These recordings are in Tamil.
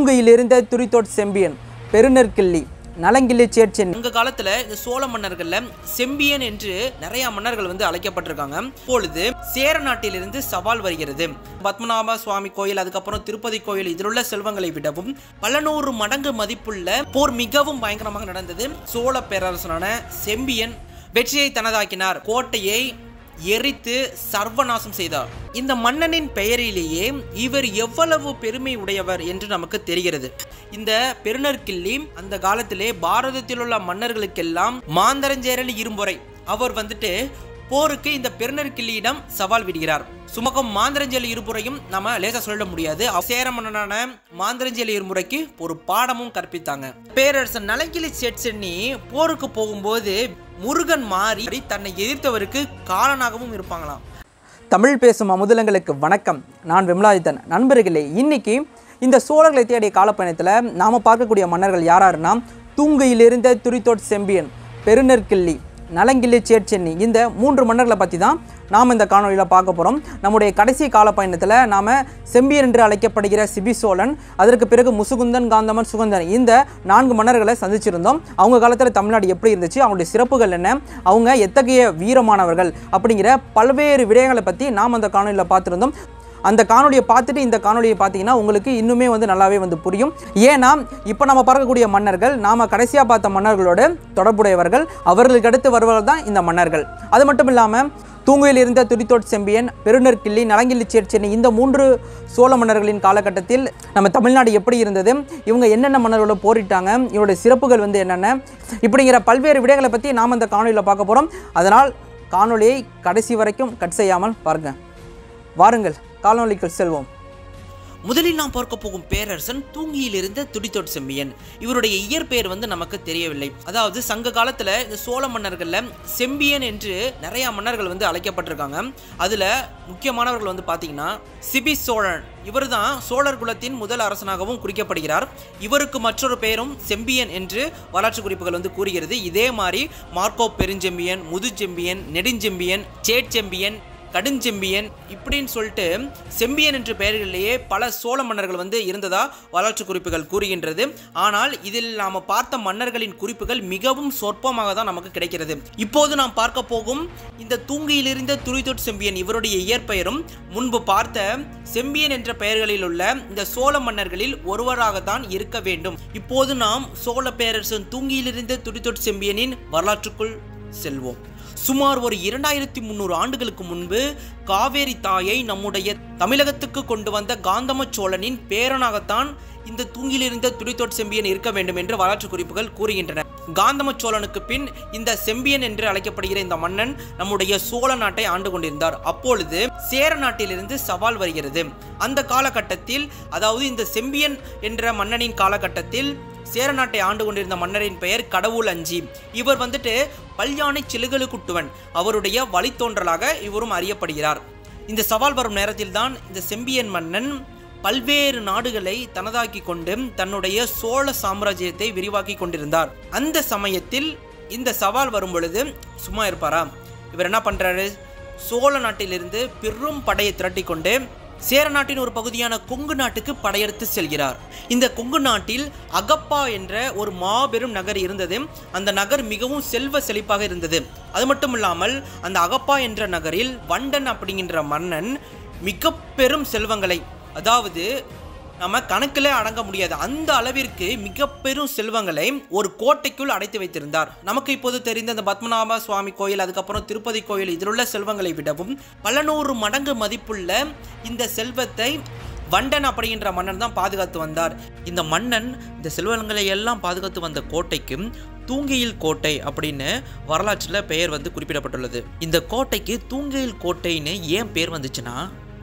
தூங்கையில் இருந்த துரித்தோட் செம்பியன் பெருநற்கிள்ளி நலங்கிள்ளி சேட்சென் அங்க காலத்துல இந்த சோழ மன்னர்கள்ல செம்பியன் என்று நிறைய மன்னர்கள் வந்து அழைக்கப்பட்டிருக்காங்க இப்பொழுது சேர நாட்டிலிருந்து சவால் வருகிறது பத்மநாப சுவாமி கோயில் அதுக்கப்புறம் திருப்பதி கோயில் இதில் உள்ள செல்வங்களை விடவும் பல நூறு மடங்கு மதிப்புள்ள போர் மிகவும் பயங்கரமாக நடந்தது சோழ பேரரசனான செம்பியன் வெற்றியை தனதாக்கினார் கோட்டையை எரித்து சர்வநாசம் செய்தார் இந்த மன்னனின் பெயரிலேயே இவர் எவ்வளவு பெருமை உடையவர் என்று நமக்கு தெரிகிறது இந்த பெருநற்கிள்ளி அந்த காலத்திலே பாரதத்தில் உள்ள மன்னர்களுக்கெல்லாம் மாந்தரஞ்சேரல் இரும்புரை அவர் வந்துட்டு போருக்கு இந்த பெருநற்கிள்ளியிடம் சவால் விடுகிறார் சுமக்கம் மாந்திரஞ்சேலி இருமுறையும் நம்ம லேசா சொல்ல முடியாது சேர மன்னனான மாந்திரஞ்சேலி இருமுறைக்கு ஒரு பாடமும் கற்பித்தாங்க பேரரசன் நலங்கிலி செட்சென்னி போருக்கு போகும்போது முருகன் மாறி தன்னை எதிர்த்தவருக்கு காலனாகவும் இருப்பாங்களாம் தமிழ் பேசும் அமுதலங்களுக்கு வணக்கம் நான் விமலாதித்தன் நண்பர்களே இன்னைக்கு இந்த சோழர்களை தேடிய காலப்பயணத்தில் நாம் பார்க்கக்கூடிய மன்னர்கள் யாராருன்னா தூங்கையிலிருந்த துரித்தோட் செம்பியன் பெருநற்கிள்ளி நலங்கிள்ளி சேட்சென்னி இந்த மூன்று மன்னர்களை பற்றி தான் நாம் இந்த காணொலியில் பார்க்க போகிறோம் நம்முடைய கடைசி காலப்பயணத்தில் நாம் செம்பியன் என்று அழைக்கப்படுகிற சிபி சோழன் அதற்கு பிறகு முசுகுந்தன் காந்தமன் சுகந்தன் இந்த நான்கு மன்னர்களை சந்திச்சிருந்தோம் அவங்க காலத்தில் தமிழ்நாடு எப்படி இருந்துச்சு அவங்களுடைய சிறப்புகள் என்ன அவங்க எத்தகைய வீரமானவர்கள் அப்படிங்கிற பல்வேறு விடயங்களை பற்றி நாம் அந்த காணொலியில் பார்த்துருந்தோம் அந்த காணொலியை பார்த்துட்டு இந்த காணொலியை பார்த்தீங்கன்னா உங்களுக்கு இன்னுமே வந்து நல்லாவே வந்து புரியும் ஏன்னா இப்போ நம்ம பார்க்கக்கூடிய மன்னர்கள் நாம் கடைசியாக பார்த்த மன்னர்களோடு தொடர்புடையவர்கள் அவர்களுக்கு அடுத்து வருவர்கள் தான் இந்த மன்னர்கள் அது மட்டும் இல்லாமல் தூங்குயில் இருந்த துடித்தோட் செம்பியன் பெருநற்கிள்ளி நலங்கிள்ளி சேட்சென்னி இந்த மூன்று சோழ மன்னர்களின் காலகட்டத்தில் நம்ம தமிழ்நாடு எப்படி இருந்தது இவங்க என்னென்ன மன்னர்களோட போரிட்டாங்க இவருடைய சிறப்புகள் வந்து என்னென்ன இப்படிங்கிற பல்வேறு விடயங்களை பற்றி நாம் இந்த காணொலியில் பார்க்க போகிறோம் அதனால் காணொலியை கடைசி வரைக்கும் கட் செய்யாமல் பாருங்கள் வாருங்கள் காணொலிக்குள் செல்வோம் முதலில் நாம் பார்க்க போகும் பேரரசன் தூங்கியில் இருந்த துடித்தோட் செம்பியன் இவருடைய இயற்பெயர் வந்து நமக்கு தெரியவில்லை அதாவது சங்க காலத்துல இந்த சோழ மன்னர்கள்ல செம்பியன் என்று நிறைய மன்னர்கள் வந்து அழைக்கப்பட்டிருக்காங்க அதுல முக்கியமானவர்கள் வந்து பாத்தீங்கன்னா சிபி சோழன் இவர்தான் சோழர் குலத்தின் முதல் அரசனாகவும் குறிக்கப்படுகிறார் இவருக்கு மற்றொரு பெயரும் செம்பியன் என்று வரலாற்று குறிப்புகள் வந்து கூறுகிறது இதே மாதிரி மார்க்கோ பெருஞ்செம்பியன் முதுச்செம்பியன் நெடுஞ்செம்பியன் சேட்செம்பியன் கடுஞ்செம்பியன் இப்படின்னு சொல்லிட்டு செம்பியன் என்ற பெயர்களிலேயே பல சோழ மன்னர்கள் வந்து இருந்ததா வரலாற்று குறிப்புகள் கூறுகின்றது ஆனால் இதில் நாம் பார்த்த மன்னர்களின் குறிப்புகள் மிகவும் சொற்பமாக தான் நமக்கு கிடைக்கிறது இப்போது நாம் பார்க்க போகும் இந்த தூங்கியிலிருந்த துரிதொட் செம்பியன் இவருடைய இயற்பெயரும் முன்பு பார்த்த செம்பியன் என்ற பெயர்களில் உள்ள இந்த சோழ மன்னர்களில் ஒருவராகத்தான் இருக்க வேண்டும் இப்போது நாம் சோழ பேரரசன் தூங்கியிலிருந்த துரிதொட் செம்பியனின் வரலாற்றுக்குள் செல்வோம் சுமார் ஒரு இரண்டாயிரத்தி முந்நூறு ஆண்டுகளுக்கு முன்பு காவேரி தாயை நம்முடைய தமிழகத்துக்கு கொண்டு வந்த காந்தம சோழனின் பேரனாகத்தான் இந்த தூங்கிலிருந்த துடித்தோட் செம்பியன் இருக்க வேண்டும் என்று வரலாற்று குறிப்புகள் கூறுகின்றன காந்தம சோழனுக்கு பின் இந்த செம்பியன் என்று அழைக்கப்படுகிற இந்த மன்னன் நம்முடைய சோழ நாட்டை ஆண்டு கொண்டிருந்தார் அப்பொழுது சேர நாட்டிலிருந்து சவால் வருகிறது அந்த காலகட்டத்தில் அதாவது இந்த செம்பியன் என்ற மன்னனின் காலகட்டத்தில் சேர நாட்டை ஆண்டு கொண்டிருந்த மன்னரின் பெயர் கடவுள் அஞ்சி இவர் வந்துட்டு பல்யானை சிலுகலு குட்டுவன் அவருடைய வழித்தோன்றலாக இவரும் அறியப்படுகிறார் இந்த சவால் வரும் நேரத்தில் தான் இந்த செம்பியன் மன்னன் பல்வேறு நாடுகளை தனதாக்கி கொண்டு தன்னுடைய சோழ சாம்ராஜ்யத்தை விரிவாக்கி கொண்டிருந்தார் அந்த சமயத்தில் இந்த சவால் வரும் பொழுது சும்மா இருப்பாரா இவர் என்ன பண்றாரு சோழ நாட்டிலிருந்து பெரும் படையை திரட்டி கொண்டு சேர நாட்டின் ஒரு பகுதியான கொங்கு நாட்டுக்கு படையெடுத்து செல்கிறார் இந்த கொங்கு நாட்டில் அகப்பா என்ற ஒரு மாபெரும் நகர் இருந்தது அந்த நகர் மிகவும் செல்வ செழிப்பாக இருந்தது அது மட்டும் இல்லாமல் அந்த அகப்பா என்ற நகரில் வண்டன் அப்படிங்கிற மன்னன் மிக பெரும் செல்வங்களை அதாவது நம்ம கணக்கில் அடங்க முடியாது அந்த அளவிற்கு மிக பெரும் செல்வங்களை ஒரு கோட்டைக்குள் அடைத்து வைத்திருந்தார் நமக்கு இப்போது தெரிந்த அந்த பத்மநாப சுவாமி கோயில் அதுக்கப்புறம் திருப்பதி கோயில் இதில் உள்ள செல்வங்களை விடவும் பல நூறு மடங்கு மதிப்புள்ள இந்த செல்வத்தை வண்டன் அப்படிங்கிற மன்னன் தான் பாதுகாத்து வந்தார் இந்த மன்னன் இந்த செல்வங்களை எல்லாம் பாதுகாத்து வந்த கோட்டைக்கு தூங்கியில் கோட்டை அப்படின்னு வரலாற்றில் பெயர் வந்து குறிப்பிடப்பட்டுள்ளது இந்த கோட்டைக்கு தூங்கியில் கோட்டைன்னு ஏன் பேர் வந்துச்சுன்னா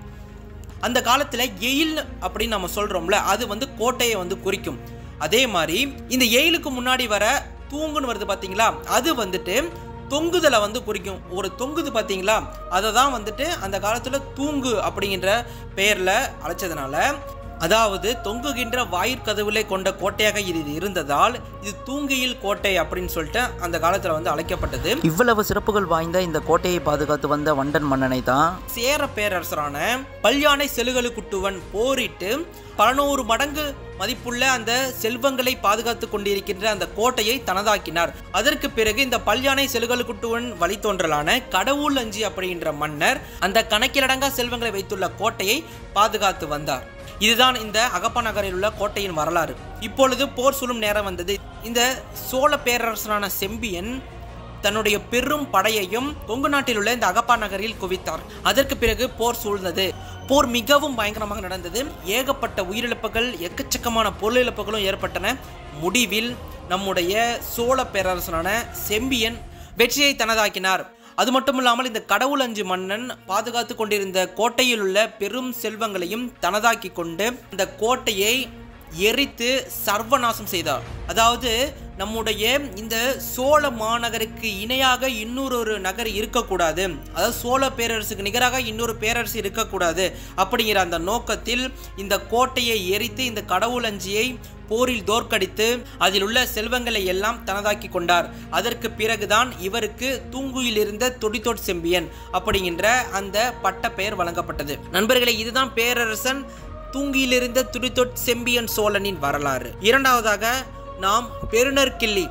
அந்த காலத்தில் எயில் அப்படின்னு நம்ம சொல்கிறோம்ல அது வந்து கோட்டையை வந்து குறிக்கும் அதே மாதிரி இந்த எயிலுக்கு முன்னாடி வர தூங்குன்னு வருது பார்த்தீங்களா அது வந்துட்டு தொங்குதலை வந்து குறிக்கும் ஒரு தொங்குது பார்த்தீங்களா அதை தான் வந்துட்டு அந்த காலத்தில் தூங்கு அப்படிங்கிற பெயரில் அழைச்சதுனால அதாவது தொங்குகின்ற வாயிற்கதவுகளை கொண்ட கோட்டையாக இது இருந்ததால் இது தூங்கியில் கோட்டை அப்படின்னு சொல்லிட்டு அந்த காலத்துல வந்து அழைக்கப்பட்டது இவ்வளவு சிறப்புகள் வாய்ந்த இந்த கோட்டையை பாதுகாத்து வந்த வண்டன் மன்னனை தான் சேர பேரரசரான பல்யானை செலுகலுக்குட்டுவன் போரிட்டு பலநூறு மடங்கு மதிப்புள்ள அந்த செல்வங்களை பாதுகாத்து கொண்டிருக்கின்ற அந்த கோட்டையை தனதாக்கினார் அதற்கு பிறகு இந்த பல்யானை செலுகலுக்குட்டுவன் வழித்தோன்றலான கடவுள் அஞ்சி அப்படின்ற மன்னர் அந்த கணக்கிலடங்கா செல்வங்களை வைத்துள்ள கோட்டையை பாதுகாத்து வந்தார் இதுதான் இந்த அகப்ப நகரில் உள்ள கோட்டையின் வரலாறு இப்பொழுது போர் சூழும் நேரம் வந்தது இந்த சோழ பேரரசனான செம்பியன் தன்னுடைய பெரும் படையையும் கொங்கு நாட்டில் உள்ள இந்த அகப்பா நகரில் குவித்தார் அதற்கு பிறகு போர் சூழ்ந்தது போர் மிகவும் பயங்கரமாக நடந்தது ஏகப்பட்ட உயிரிழப்புகள் எக்கச்சக்கமான பொருள் இழப்புகளும் ஏற்பட்டன முடிவில் நம்முடைய சோழ பேரரசனான செம்பியன் வெற்றியை தனதாக்கினார் அது மட்டும் இல்லாமல் இந்த கடவுள் அஞ்சு மன்னன் பாதுகாத்து கொண்டிருந்த கோட்டையில் உள்ள பெரும் செல்வங்களையும் தனதாக்கி கொண்டு இந்த கோட்டையை எரித்து சர்வநாசம் செய்தார் அதாவது நம்முடைய இந்த சோழ மாநகருக்கு இணையாக இன்னொரு ஒரு நகர் இருக்கக்கூடாது அதாவது சோழ பேரரசுக்கு நிகராக இன்னொரு பேரரசு இருக்கக்கூடாது அப்படிங்கிற அந்த நோக்கத்தில் இந்த கோட்டையை எரித்து இந்த கடவுளஞ்சியை போரில் தோற்கடித்து அதில் உள்ள செல்வங்களை எல்லாம் தனதாக்கி கொண்டார் அதற்கு பிறகுதான் இவருக்கு தூங்குயில் இருந்த தொடித்தோட் செம்பியன் அப்படிங்கிற அந்த பட்ட பெயர் வழங்கப்பட்டது நண்பர்களே இதுதான் பேரரசன் தூங்கியிலிருந்த துடித்தொட் செம்பியன் சோழனின் வரலாறு இரண்டாவதாக நாம் பெருநர் கிள்ளி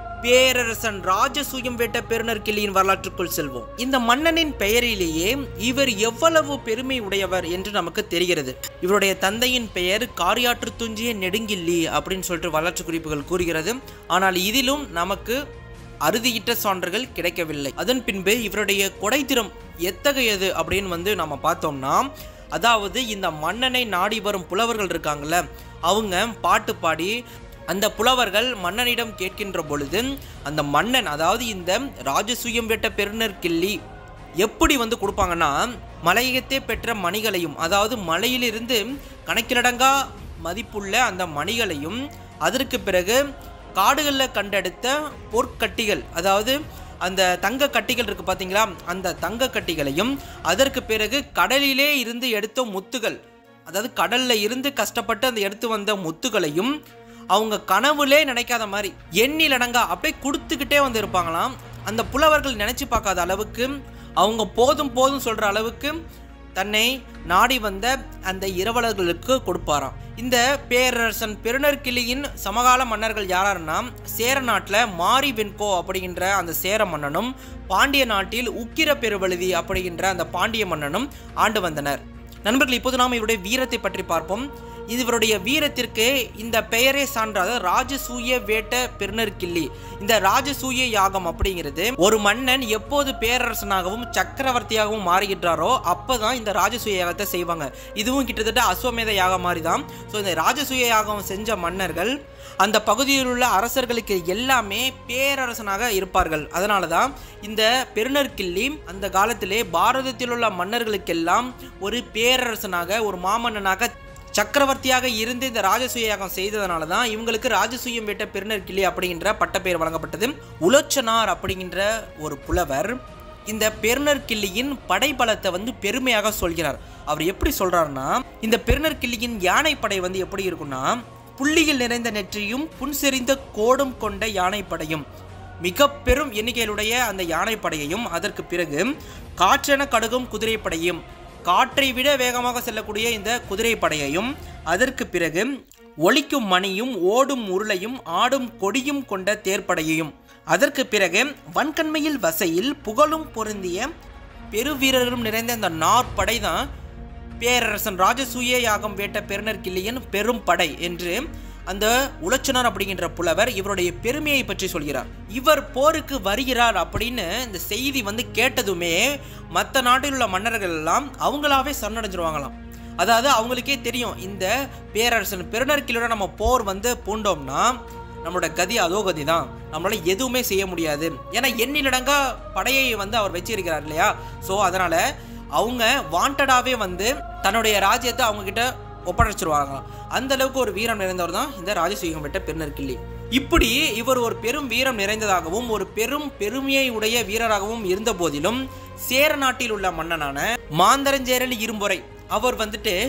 பேரரசன் ராஜசூயம் வேட்ட பெருநர் கிள்ளியின் வரலாற்றுக்குள் செல்வோம் இந்த மன்னனின் பெயரிலேயே இவர் எவ்வளவு பெருமை உடையவர் என்று நமக்கு தெரிகிறது இவருடைய தந்தையின் பெயர் காரியாற்று துஞ்சிய நெடுங்கிள்ளி அப்படின்னு சொல்லிட்டு வரலாற்று குறிப்புகள் கூறுகிறது ஆனால் இதிலும் நமக்கு அறுதியிட்ட சான்றுகள் கிடைக்கவில்லை அதன் பின்பு இவருடைய கொடைத்திறம் எத்தகையது அப்படின்னு வந்து நம்ம பார்த்தோம்னா அதாவது இந்த மன்னனை நாடி வரும் புலவர்கள் இருக்காங்கல்ல அவங்க பாட்டு பாடி அந்த புலவர்கள் மன்னனிடம் கேட்கின்ற பொழுது அந்த மன்னன் அதாவது இந்த ராஜசூயம் வேட்ட பெருநர் கிள்ளி எப்படி வந்து கொடுப்பாங்கன்னா மலையகத்தே பெற்ற மணிகளையும் அதாவது மலையிலிருந்து கணக்கிலடங்கா மதிப்புள்ள அந்த மணிகளையும் அதற்கு பிறகு காடுகளில் கண்டெடுத்த பொற்கட்டிகள் அதாவது அந்த தங்க கட்டிகள் இருக்கு பார்த்தீங்களா அந்த தங்க கட்டிகளையும் அதற்கு பிறகு கடலிலே இருந்து எடுத்த முத்துகள் அதாவது கடல்ல இருந்து கஷ்டப்பட்டு அந்த எடுத்து வந்த முத்துகளையும் அவங்க கனவுலே நினைக்காத மாதிரி எண்ணிலடங்கா அப்படியே கொடுத்துக்கிட்டே வந்து இருப்பாங்களாம் அந்த புலவர்கள் நினைச்சு பார்க்காத அளவுக்கு அவங்க போதும் போதும் சொல்ற அளவுக்கு தன்னை நாடி வந்த அந்த இரவலர்களுக்கு கொடுப்பாராம் இந்த பேரரசன் பெருநர்கிளியின் சமகால மன்னர்கள் யாராருன்னா சேர நாட்டில் மாரி வெண்கோ அப்படிங்கிற அந்த சேர மன்னனும் பாண்டிய நாட்டில் உக்கிர பெருவழுதி அப்படிங்கிற அந்த பாண்டிய மன்னனும் ஆண்டு வந்தனர் நண்பர்கள் இப்போது நாம் இவருடைய வீரத்தை பற்றி பார்ப்போம் இவருடைய வீரத்திற்கு இந்த பெயரே சான்றாத ராஜசூய வேட்ட பெருநர்கிள்ளி இந்த ராஜசூய யாகம் அப்படிங்கிறது ஒரு மன்னன் எப்போது பேரரசனாகவும் சக்கரவர்த்தியாகவும் மாறுகின்றாரோ அப்பதான் இந்த ராஜசூய யாகத்தை செய்வாங்க இதுவும் கிட்டத்தட்ட அஸ்வமேத யாகம் மாதிரி தான் ஸோ இந்த ராஜசூய யாகம் செஞ்ச மன்னர்கள் அந்த பகுதியில் உள்ள அரசர்களுக்கு எல்லாமே பேரரசனாக இருப்பார்கள் அதனால தான் இந்த பெருநர்கிள்ளி அந்த காலத்திலே பாரதத்தில் உள்ள மன்னர்களுக்கெல்லாம் ஒரு பேரரசனாக ஒரு மாமன்னனாக சக்கரவர்த்தியாக இருந்து இந்த ராஜசூய யாகம் செய்ததனால தான் இவங்களுக்கு ராஜசூயம் வேட்ட பெருநர் கிளி அப்படிங்கிற பட்டப்பெயர் வழங்கப்பட்டது உலோச்சனார் அப்படிங்கிற ஒரு புலவர் இந்த பெருநர் கிள்ளியின் படைபலத்தை வந்து பெருமையாக சொல்கிறார் அவர் எப்படி சொல்றாருன்னா இந்த பெருநர் கிள்ளியின் யானைப்படை வந்து எப்படி இருக்கும்னா புள்ளியில் நிறைந்த நெற்றியும் புன்செறிந்த கோடும் கொண்ட யானைப்படையும் மிக பெரும் எண்ணிக்கையிலுடைய அந்த யானைப்படையையும் அதற்கு பிறகு காற்றென கடுகும் குதிரைப்படையும் காற்றை விட வேகமாக செல்லக்கூடிய இந்த குதிரைப்படையையும் அதற்கு பிறகு ஒலிக்கும் மணியும் ஓடும் உருளையும் ஆடும் கொடியும் கொண்ட தேர்ப்படையையும் அதற்கு பிறகு வன்கண்மையில் வசையில் புகழும் பொருந்திய பெருவீரரும் நிறைந்த இந்த நாற்படை தான் பேரரசன் ராஜசூய யாகம் வேட்ட பெருநர் கிள்ளியன் பெரும் படை என்று அந்த உலச்சனர் அப்படிங்கிற புலவர் இவருடைய பெருமையை பற்றி சொல்கிறார் இவர் போருக்கு வருகிறார் அப்படின்னு இந்த செய்தி வந்து கேட்டதுமே மற்ற நாட்டில் உள்ள மன்னர்கள் எல்லாம் அவங்களாவே சரணடைஞ்சிருவாங்களாம் அதாவது அவங்களுக்கே தெரியும் இந்த பேரரசன் பெருநர்கிலோட நம்ம போர் வந்து பூண்டோம்னா நம்மளோட கதி அதோ கதி தான் நம்மளால எதுவுமே செய்ய முடியாது ஏன்னா எண்ணிலடங்கா படையை வந்து அவர் வச்சிருக்கிறார் இல்லையா ஸோ அதனால அவங்க வாண்டடாவே வந்து தன்னுடைய ராஜ்யத்தை அவங்க கிட்ட ஒப்படைச்சிருவாங்களாம் அந்த அளவுக்கு ஒரு வீரம் நிறைந்தவர் தான் இந்த ராஜசூயம் விட்ட பெருநர்கிள்ளி இப்படி இவர் ஒரு பெரும் வீரம் நிறைந்ததாகவும் ஒரு பெரும் பெருமையை உடைய வீரராகவும் இருந்த போதிலும் சேர நாட்டில் உள்ள மன்னனான மாந்தரஞ்சேரல் இரும்பொறை அவர் வந்துட்டு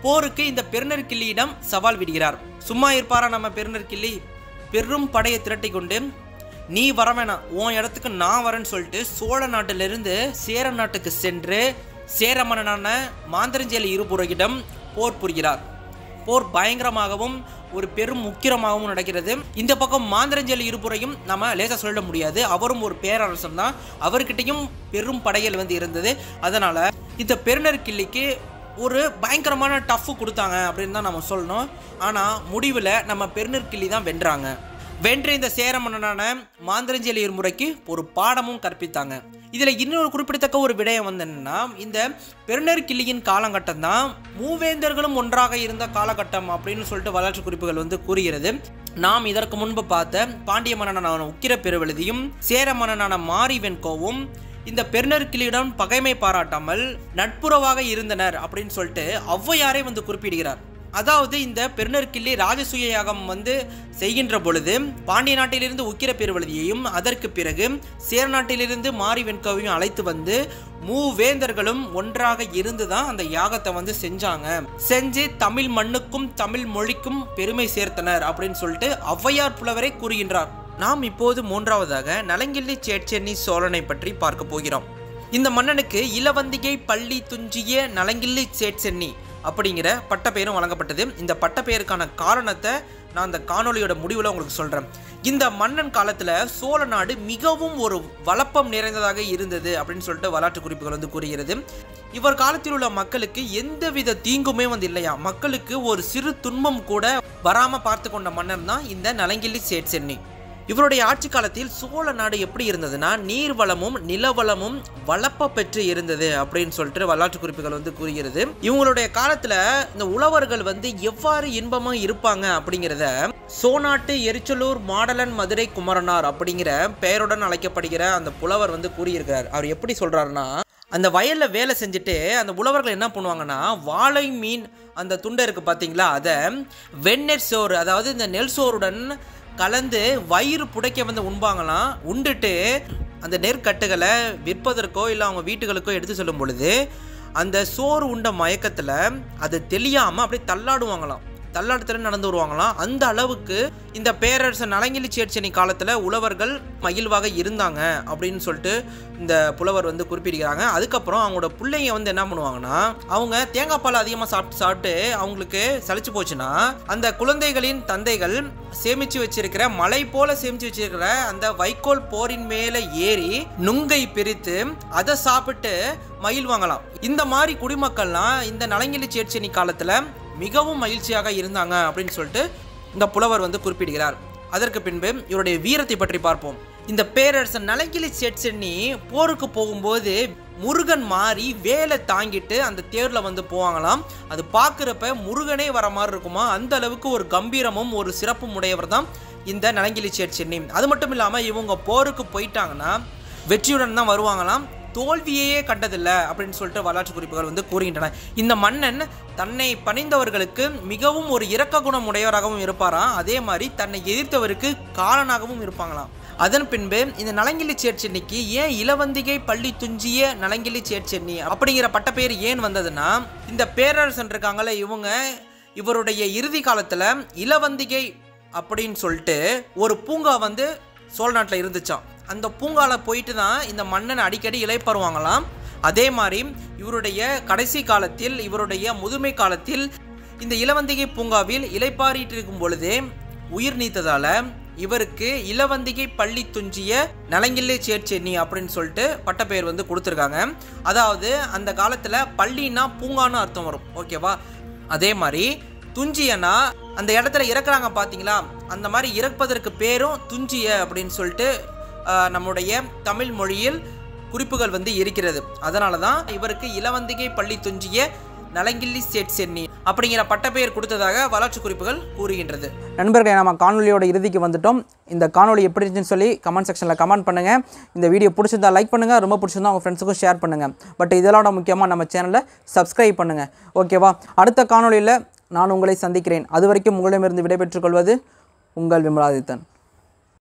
போருக்கு இந்த பெருநர் கிள்ளியிடம் சவால் விடுகிறார் சும்மா இருப்பாரா நம்ம பெருநர் கிள்ளி பெரும் படையை திரட்டி கொண்டு நீ வர வேணாம் உன் இடத்துக்கு நான் வரேன்னு சொல்லிட்டு சோழ நாட்டிலிருந்து சேர நாட்டுக்கு சென்று சேர மன்னனான மாந்தரஞ்சேல இருபுறகிடம் போர் புரிகிறார் போர் பயங்கரமாகவும் ஒரு பெரும் முக்கிரமாகவும் நடக்கிறது இந்த பக்கம் மாந்திரஞ்சலி இருபுறையும் நம்ம லேசாக சொல்ல முடியாது அவரும் ஒரு பேரரசன் தான் அவர்கிட்டயும் பெரும் படைகள் வந்து இருந்தது அதனால இந்த பெருநர் கிள்ளிக்கு ஒரு பயங்கரமான டஃப் கொடுத்தாங்க அப்படின்னு தான் நம்ம சொல்லணும் ஆனால் முடிவில் நம்ம பெருநர் கிள்ளி தான் வென்றாங்க வென்ற இந்த சேர மன்னனான மாந்திரஞ்சலி இருமுறைக்கு ஒரு பாடமும் கற்பித்தாங்க இதில் இன்னொரு குறிப்பிடத்தக்க ஒரு விடயம் வந்து என்னன்னா இந்த பெருநர் கிள்ளியின் காலகட்டம் தான் மூவேந்தர்களும் ஒன்றாக இருந்த காலகட்டம் அப்படின்னு சொல்லிட்டு வரலாற்று குறிப்புகள் வந்து கூறுகிறது நாம் இதற்கு முன்பு பார்த்த பாண்டிய மன்னனான உக்கிர பெருவெழுதியும் சேர மன்னனான மாரி வெண்கோவும் இந்த பெருநர் கிளியிடம் பகைமை பாராட்டாமல் நட்புறவாக இருந்தனர் அப்படின்னு சொல்லிட்டு ஔவையாரே வந்து குறிப்பிடுகிறார் அதாவது இந்த பெருநர் கிள்ளி ராஜசூய யாகம் வந்து செய்கின்ற பொழுது பாண்டிய நாட்டிலிருந்து உக்கிர பெருவழுதியையும் அதற்கு பிறகு சேர நாட்டிலிருந்து மாரி வெண்கோவையும் அழைத்து வந்து மூவேந்தர்களும் ஒன்றாக இருந்து தான் அந்த யாகத்தை வந்து செஞ்சாங்க செஞ்சு தமிழ் மண்ணுக்கும் தமிழ் மொழிக்கும் பெருமை சேர்த்தனர் அப்படின்னு சொல்லிட்டு ஔவையார் புலவரை கூறுகின்றார் நாம் இப்போது மூன்றாவதாக நலங்கிள்ளி சேட்சென்னி சோழனை பற்றி பார்க்க போகிறோம் இந்த மன்னனுக்கு இளவந்திகை பள்ளி துஞ்சிய நலங்கிள்ளி சேட்சென்னி அப்படிங்கிற பட்டப்பெயரும் வழங்கப்பட்டது இந்த பட்டப்பெயருக்கான காரணத்தை நான் அந்த காணொளியோட முடிவில் உங்களுக்கு சொல்கிறேன் இந்த மன்னன் காலத்தில் சோழ நாடு மிகவும் ஒரு வளப்பம் நிறைந்ததாக இருந்தது அப்படின்னு சொல்லிட்டு வரலாற்று குறிப்புகள் வந்து கூறுகிறது இவர் காலத்தில் உள்ள மக்களுக்கு எந்தவித தீங்குமே வந்து இல்லையா மக்களுக்கு ஒரு சிறு துன்பம் கூட வராமல் பார்த்து கொண்ட மன்னன் தான் இந்த நலங்கிள்ளி சேட்சென்னி இவருடைய ஆட்சி காலத்தில் சோழ நாடு எப்படி இருந்ததுன்னா நீர் வளமும் நிலவளமும் வளப்ப பெற்று இருந்தது அப்படின்னு சொல்லிட்டு வரலாற்று குறிப்புகள் வந்து கூறுகிறது இவங்களுடைய காலத்துல இந்த உழவர்கள் வந்து எவ்வாறு இன்பமா இருப்பாங்க அப்படிங்கிறத சோநாட்டு எரிச்சலூர் மாடலன் மதுரை குமரனார் அப்படிங்கிற பெயருடன் அழைக்கப்படுகிற அந்த புலவர் வந்து கூறியிருக்கிறார் அவர் எப்படி சொல்றாருன்னா அந்த வயல்ல வேலை செஞ்சுட்டு அந்த உழவர்கள் என்ன பண்ணுவாங்கன்னா வாழை மீன் அந்த துண்டை இருக்கு பாத்தீங்களா அதை வெண்ணெற் சோறு அதாவது இந்த நெல் சோறுடன் கலந்து வயிறு புடைக்க வந்து உண்பாங்களாம் உண்டுட்டு அந்த நெற்கட்டுகளை விற்பதற்கோ இல்லை அவங்க வீட்டுகளுக்கோ எடுத்து செல்லும் பொழுது அந்த சோறு உண்ட மயக்கத்தில் அது தெளியாமல் அப்படியே தள்ளாடுவாங்களாம் தள்ளாட்டத்தில் நடந்து வருவாங்களாம் அந்த அளவுக்கு இந்த பேரரசர் நலங்கிலி சேட்சனி காலத்தில் உழவர்கள் மகிழ்வாக இருந்தாங்க அப்படின்னு சொல்லிட்டு இந்த புலவர் வந்து குறிப்பிடுகிறாங்க அதுக்கப்புறம் அவங்களோட பிள்ளைங்க வந்து என்ன பண்ணுவாங்கன்னா அவங்க தேங்காய் பால் அதிகமாக சாப்பிட்டு சாப்பிட்டு அவங்களுக்கு சலிச்சு போச்சுன்னா அந்த குழந்தைகளின் தந்தைகள் சேமிச்சு வச்சிருக்கிற மலை போல சேமிச்சு வச்சிருக்கிற அந்த வைக்கோல் போரின் மேலே ஏறி நுங்கை பிரித்து அதை சாப்பிட்டு மகிழ்வாங்களாம் இந்த மாதிரி குடிமக்கள்லாம் இந்த நலங்கிலி சேட்சனி காலத்தில் மிகவும் மகிழ்ச்சியாக இருந்தாங்க அப்படின்னு சொல்லிட்டு இந்த புலவர் வந்து குறிப்பிடுகிறார் அதற்கு பின்பு இவருடைய வீரத்தை பற்றி பார்ப்போம் இந்த பேரரசன் நலங்கிலி சேட்சென்னி போருக்கு போகும்போது முருகன் மாறி வேலை தாங்கிட்டு அந்த தேரில் வந்து போவாங்களாம் அது பார்க்குறப்ப முருகனே வர மாதிரி இருக்குமா அந்த அளவுக்கு ஒரு கம்பீரமும் ஒரு சிறப்பும் உடையவர் தான் இந்த நலங்கிலி சேட்சென்னி அது மட்டும் இல்லாமல் இவங்க போருக்கு போயிட்டாங்கன்னா வெற்றியுடன் தான் வருவாங்களாம் தோல்வியையே கண்டதில்லை அப்படின்னு சொல்லிட்டு வரலாற்று குறிப்புகள் வந்து கூறுகின்றன இந்த மன்னன் தன்னை பணிந்தவர்களுக்கு மிகவும் ஒரு இரக்க குணம் உடையவராகவும் இருப்பாராம் அதே மாதிரி தன்னை எதிர்த்தவருக்கு காலனாகவும் இருப்பாங்களாம் அதன் பின்பு இந்த நலங்கிள்ளி சேட்சென்னிக்கு ஏன் இளவந்திகை பள்ளி துஞ்சிய நலங்கிள்ளி சேட்சென்னி அப்படிங்கிற பட்டப்பெயர் ஏன் வந்ததுன்னா இந்த பேரரசன் இருக்காங்கல்ல இவங்க இவருடைய இறுதி காலத்தில் இளவந்திகை அப்படின்னு சொல்லிட்டு ஒரு பூங்கா வந்து சோழ நாட்டில் இருந்துச்சாம் அந்த பூங்கால போயிட்டு தான் இந்த மன்னன் அடிக்கடி இலைப்பருவாங்களாம் அதே மாதிரி இவருடைய கடைசி காலத்தில் இவருடைய முதுமை காலத்தில் இந்த இளவந்திகை பூங்காவில் இலைப்பாரிட்டு இருக்கும் பொழுதே உயிர் நீத்ததால இவருக்கு இளவந்திகை பள்ளி துஞ்சிய நலங்கிள்ளை சேட்சென்னி அப்படின்னு சொல்லிட்டு பட்டப்பெயர் வந்து கொடுத்துருக்காங்க அதாவது அந்த காலத்தில் பள்ளின்னா பூங்கான்னு அர்த்தம் வரும் ஓகேவா அதே மாதிரி துஞ்சியனா அந்த இடத்துல இறக்குறாங்க பார்த்தீங்களா அந்த மாதிரி இறப்பதற்கு பேரும் துஞ்சிய அப்படின்னு சொல்லிட்டு ஆஹ், நம்முடைய தமிழ் மொழியில் குறிப்புகள் வந்து இருக்கிறது அதனால தான் இவருக்கு இளவந்திகை பள்ளி துஞ்சிய நலங்கிள்ளி சேட் சென்னி அப்படிங்கிற பட்டப்பெயர் கொடுத்ததாக வரலாற்று குறிப்புகள் கூறுகின்றது நண்பர்களே நம்ம காணொலியோட இறுதிக்கு வந்துட்டோம் இந்த காணொலி எப்படி இருந்துச்சுன்னு சொல்லி கமெண்ட் செக்ஷனில் கமெண்ட் பண்ணுங்கள் இந்த வீடியோ பிடிச்சிருந்தா லைக் பண்ணுங்கள் ரொம்ப பிடிச்சிருந்தா உங்கள் ஃப்ரெண்ட்ஸுக்கும் ஷேர் பண்ணுங்கள் பட் இதெல்லாம் முக்கியமாக நம்ம சேனலை சப்ஸ்கிரைப் பண்ணுங்கள் ஓகேவா அடுத்த காணொளியில் நான் உங்களை சந்திக்கிறேன் அது வரைக்கும் உங்களிடமிருந்து விடைபெற்றுக் கொள்வது உங்கள் விமலாதித்தன்